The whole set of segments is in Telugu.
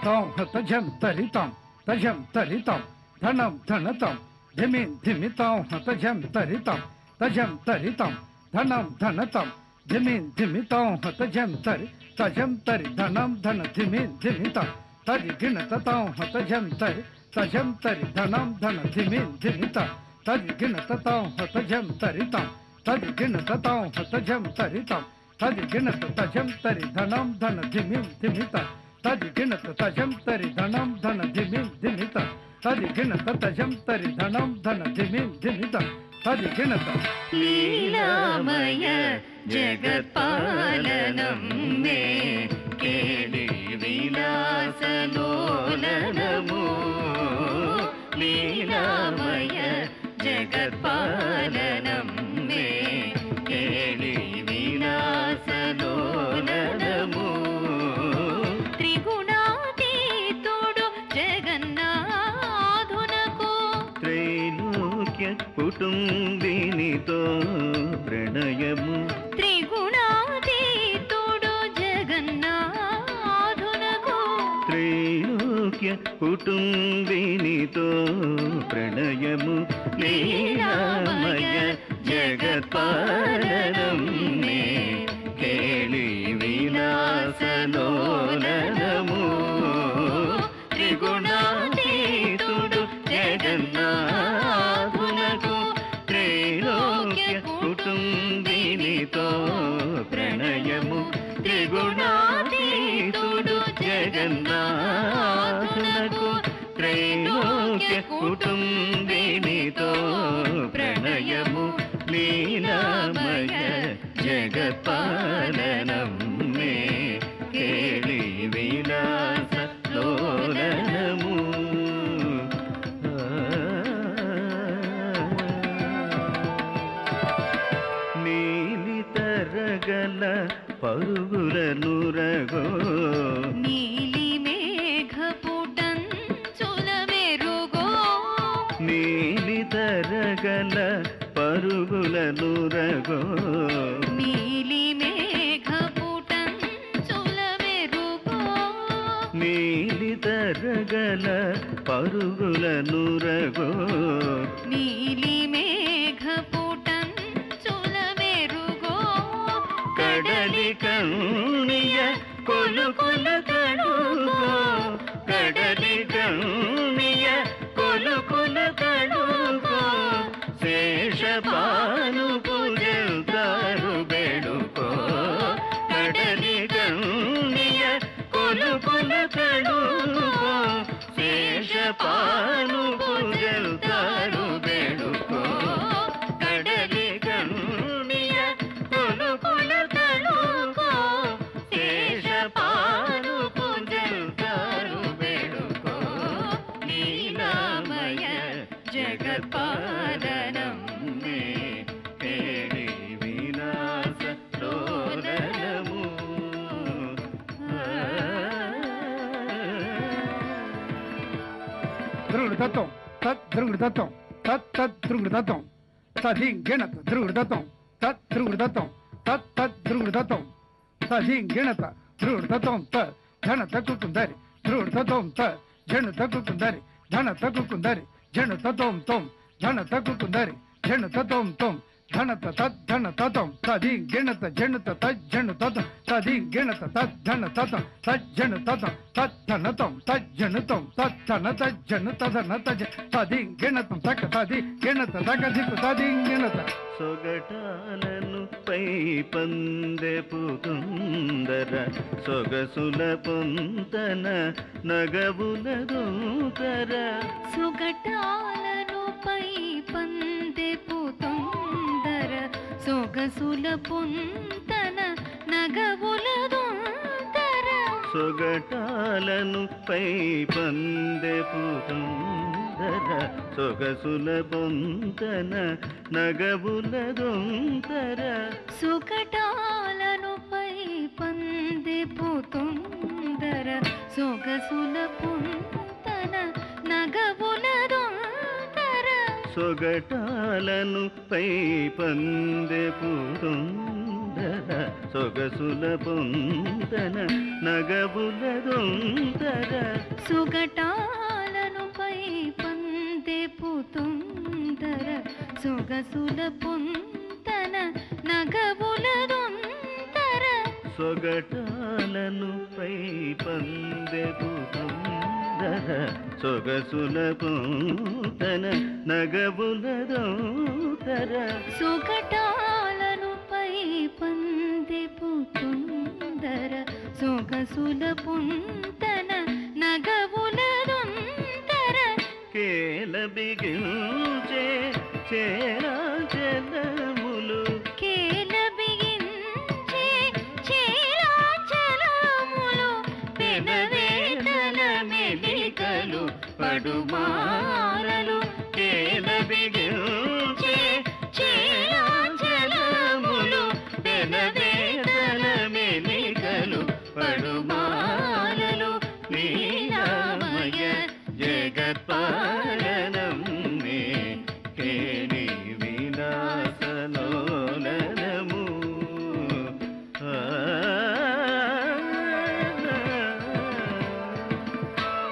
తాం తజం తరితాం తజం తరితాం ధనం ధనతాం ధిమిం ధిమితాం తజం తరితాం తజం తరితాం ధనం ధనతాం ధిమిం ధిమితాం తజం తరి తజం తరి ధనం ధన ధిమిం ధిమితాం తది గిణతతాం తజం తరి తజం తరి ధనం ధన ధిమిం ధిమితాం తది గిణతతాం తజం తరితాం తది గిణతతాం తజం తరితాం తది గిణత తజం తరి ధనం ధన ధిమిం ధిమితాం తది గిణత తజం తరి ధనం ధన ధిమిం ధిమిత తది గిణత తజం తరి ధనం ధన ధిమిం ధిమిత తది గిణత లీలామయ జగత్పాలనం మే కేళి విలాసలోలనము లీలామయ జగత్పాలనం మే కేళి విలాసలోలనము త్రిగుణాతీతుడు జగన్నాథునకు త్రైలోక్య కుటుంబినితో ప్రణయము త్రిగుణాతీతుడు జగన్నాథునకు త్రైలోక్య కుటుంబినితో ప్రణయము లీలామయ జగత్పాలనం మే కేళి విలాసలోలనము త్రిగుణాతీతుడు జగన్నాథునకు త్రైలోక్య కుటుంబినితో ప్రణయము త్రిగుణాతీతుడు జగన్నాథునకు త్రైలోక్య కుటుంబినితో ప్రణయము లీలామయ జగత్పాలనం మే కేళి విలాస లోలనము నీలి తరగల పరుగుల నురగో నీలి మేఘపుటంచుల మెరుగో నీలి తరగల పరుగుల నురగో నీలి మేఘపుటంచుల మెరుగో నీలి తరగల పరుగుల నురగో నీలి మేఘపుటంచుల మెరుగో కడలి కౌనియ కొలు కొల కడుగో కడలి కౌనియ కొలు కొల కడుగో శేషపాను పూజల్తారు బెడుకో కడలి కౌనియ కొలు కొల కడుగో శేషపాను పూజల్తారు బెడుకో కడలి కౌనియ కొలు కొల కడుగో శేషపాను పూజల్తారు బెడుకో లీలామయ జగత్పాలనం మే కేళి విలాస లోలనము ధ్రువుడు తత్వం తత్ ధ్రువుడు తత్వం తత్ తత్ ధ్రువుడు తత్వం తది గిణత ధ్రువుడు తత్వం తత్ ధ్రువుడు తత్వం తత్ తత్ ధ్రువుడు తత్వం తది గిణత ధ్రువుడు తత్వం త ధన తక్కుకుందరి ధ్రువుడు తత్వం త జను తక్కుకుందరి ధన తక్కుకుందరి జను తత్వం తొం ధన తక్కుకుందరి జను తత్వం తొం ధనత తద్ ధన తతం తది గిణత జనుత తజ్జను తతం తది గిణత తద్ ధన తతం తజ్జను తతం తద్ ధనతం తజ్జనుతం తద్ ధన తజ్జను తదన తజ తది గిణతం తక తది గిణత తక దిక్కు తది గిణత సొగటాలను పై పందెపు తుందర సొగసుల పొంతన నగవుల దూతర సుగటాలను పై పందెపు తొందర సొగసుల పొంతన నగవుల దొందర సొగటాలను పై పందెపు తుందర సొగసుల పొంతన నగవుల దొంతర సుగటాలను పై పందెపు తొందర సొగసుల పొంతన నగవుల దొందర సొగటాలను పై పందెపు తుందర సొగసుల పొందన నగబుల దొందర సొగటాలను పై పందెపు తొందర సొగసుల పొంతన నగవుల దొంతర సొగటాలను పై పందెపు తొందర సొగసుల పొంతన నగబుల దోతర సొగటాలను పై పందెపు తొందర సొగసుల పొంతన నగవుల దొంతర కేల బిగించే చేరా జలములు కేల బిగించే చేలాచలములు పెనవేతల మెలికలు పడుమారలు కేల బిగించే చేలాచలములు పెనవేదల మెలికలు పడుమాలలు నీలమయ జగత్పాలనం మే కేలి విలాసలోలనము ఆ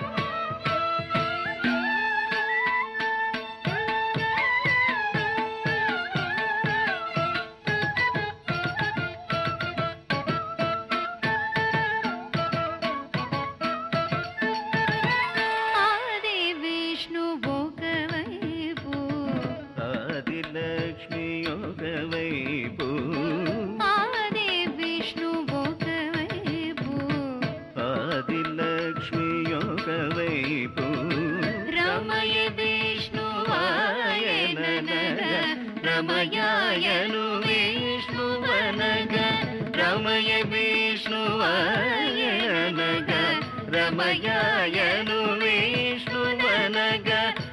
ఆది విష్ణు ఒకవైపు ఆదిలక్ష్మి యోగ వైపు ఆది విష్ణు ఒకవైపు ఆదిలక్ష్మి యోగ వైపు రమయ విష్ణు ఆయననగ రమయాయను విష్ణువనగ రమయ విష్ణువాయనగ రమయాయను విష్ణువనగ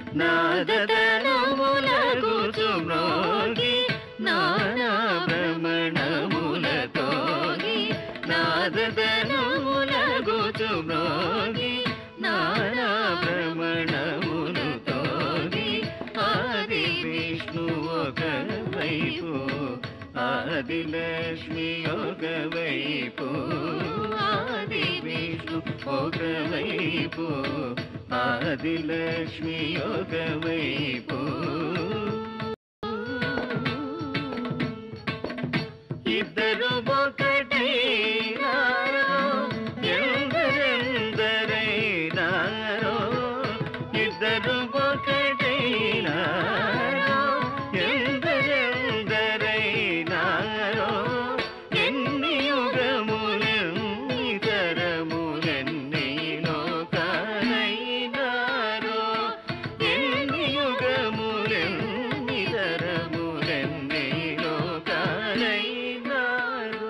నాదతనములగుచు మ్రోగి నానా భ్రమణములతోగి నాదతనములగుచు మ్రోగి నానా భ్రమణములు తోగి ఆది విష్ణు ఒక వైపు ఆదిలక్ష్మి ఒక వైపు ఆది విష్ణు ఒక వైపు ఆదిలక్ష్మి ఒక వైపు ఇద్దరు ఒకటైనారో ఎందరెందరైనారో ఇద్దరు ఒకటైనారో ఎందరెందరైనారో ఎన్ని యుగములెన్ని తరములెన్ని లోకాలైనారో ఎన్ని యుగములెన్ని తరములెన్ని లోకాలైనారో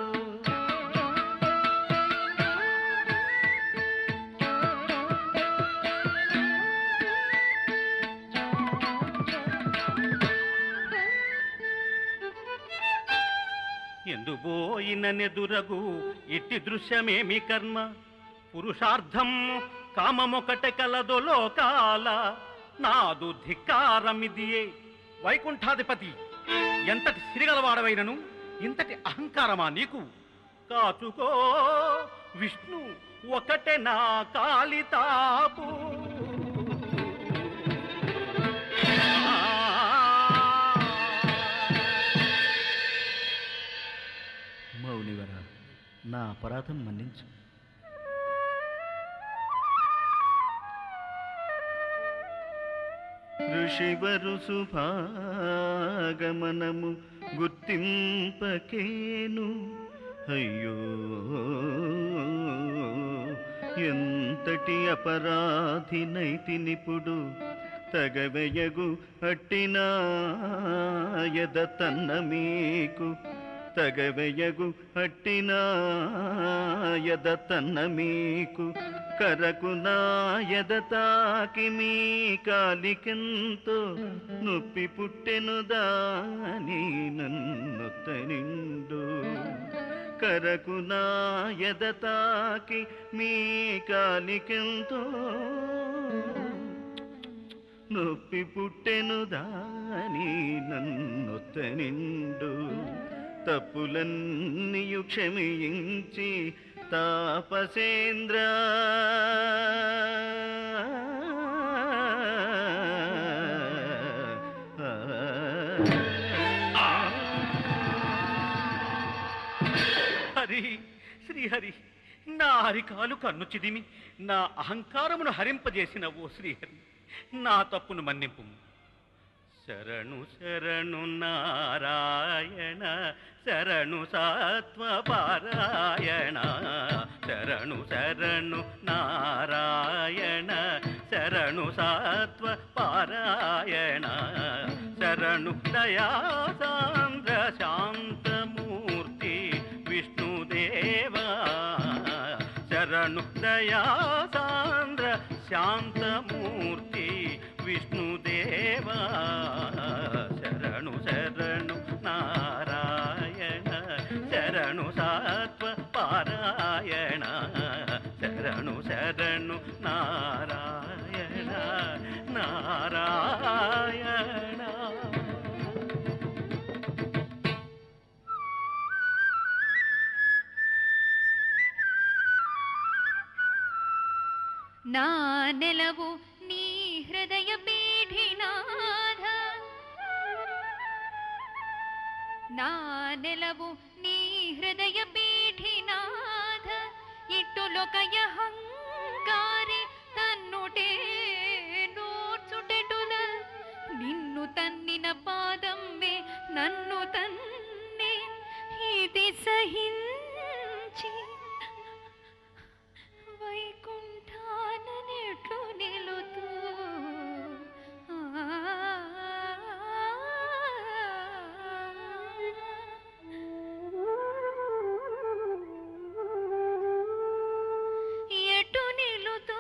ఎందుబోయిన నెదురగు ఇట్టి దృశ్యమేమి కర్మ పురుషార్థం కామమొకట కలదు లోకాల నాదు ధిక్కారమిదియే వైకుంఠాధిపతి ఎంతటి సిరిగలవాడవైనను ఇంతటి అహంకారమా నీకు కాచుకో విష్ణు ఒకటే నా కాళితాపు మౌనివర నా అపరాధం మన్నించు ఋషివరు శుభాగమనము గుర్తింపకేను అయ్యో ఎంతటి అపరాధినైతినిపుడు తగవెయగు అట్టినాయద తన్న మీకు తగవెయగు అట్టినాయద తన్న మీకు కరకు నాయద తాకి మీ కాలికెంతో నొప్పి పుట్టెను దాని నన్ను తనిండు కరకు నాయద తాకి మీ కాలికెంతో నొప్పి పుట్టెను దాని నన్నొత్త నిండు తప్పులన్నీయు క్షమించి తాపసేంద్ర హరి శ్రీహరి నా హరికాలు కన్ను చిదిమి నా అహంకారమును హరింపజేసిన ఓ శ్రీహరి నా తప్పును మన్నింపు శరణు శరణు నారాయణ శరణు సత్వ పారాయణ శరణు శరణు నారాయణ శరణు సత్వ పారాయణ శరణు దయా సాంద్ర శాంతమూర్తి విష్ణుదేవా శరణు దయా సాంద్ర శాంతమూర్తి విష్ణుదేవా శరణు శరణు నారాయణ శరణు సత్వ పారాయణ శరణు శరణు నారాయణ నారాయణ నా నెలవు నీ హృదయ పీఠినాథ నా నెలవు నీ హృదయ పీఠినాథ ఇట్టులొకయ హంకారి తన్నుటే నోర్చుటెటుల నిన్ను తన్నిన పాదంవే నన్ను తన్నే ఇది సహించి వైకుంఠానెట్లు నిలుతూ ఎటు నిలుతూ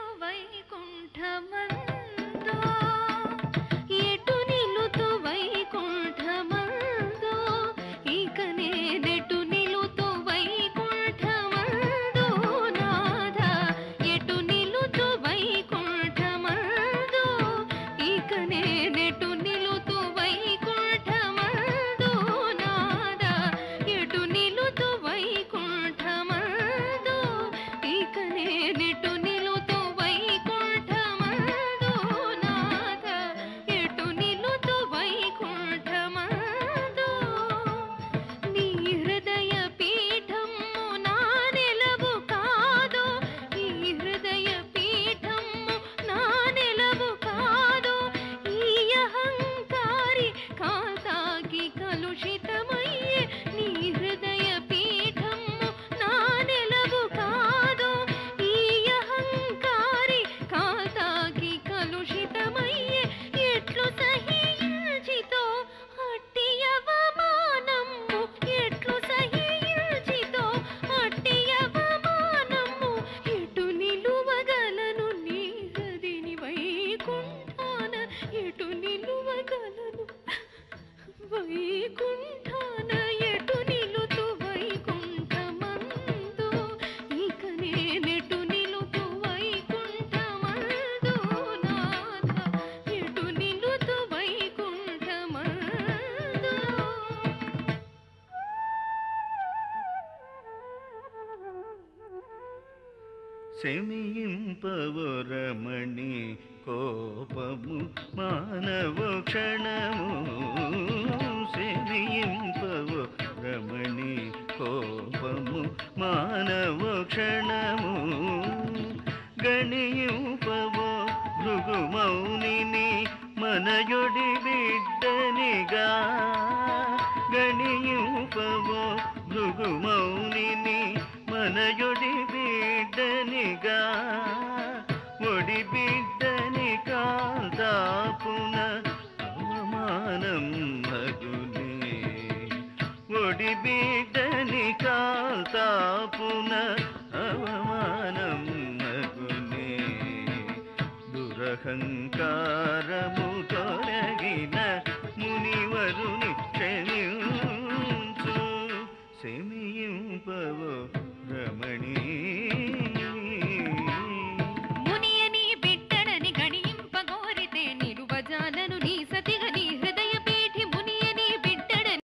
వైకుంఠమందో ఎటు నిలుతూ వైకుంఠమందో ఇక నేనెటు నిలుతూ వైకుంఠమందో నాథ ఎటు నిలుతూ వైకుంఠమందో ఇక నేనెటు నిలుతూ వైకుంఠమందో నాథ ఎటు నిలుతూ వైకుంఠమందో ఇక నేనెటు నిలుతూ వైకుంఠమందో నాథ ఎటు నిలుతూ వైకుంఠమందో నీ హృదయ పీఠము నా నిలవు కాదు ఈ హృదయ పీఠము నా నిలవు కాదు ఈ అహంకారి కాతాకి కలుషితమయ్యే నీ హృదయ పీఠము నా నిలవు కాదు ఈ అహంకారి కాతాకి కలుషితమయ్యే ఎట్లు సహించితో అట్టి అవమానము ఎట్లు సహించితో అట్టి అవమానము ఎటు నిలువగలను నీ హృదిని వైకుంఠాన ఎటు నిలువగలను వైకుంఠాన ఎటు నిలుతు వైకుంఠమందు ఇక నేనెటు నిలుతు వైకుంఠమందు నాథ ఎటు నిలుతు వైకుంఠమందు శమింపవరమణి కోపము మానవ క్షణము శమింపవరమణి కోపము మానవ క్షణము గణింపవో భృగుమౌనిని మనయొడి బిడ్డనిగా గణింపవో భృగుమౌనిని మనయొడి బిడ్డనిగా ఒడి బిడ్డని కాంతాపున అవమానం మగునే ఒడి బిడ్డని కాంతాపున అవమానం మగునే దురహంకారము తొలగిన మునివరుని క్షమించు శమింపవో రమణీ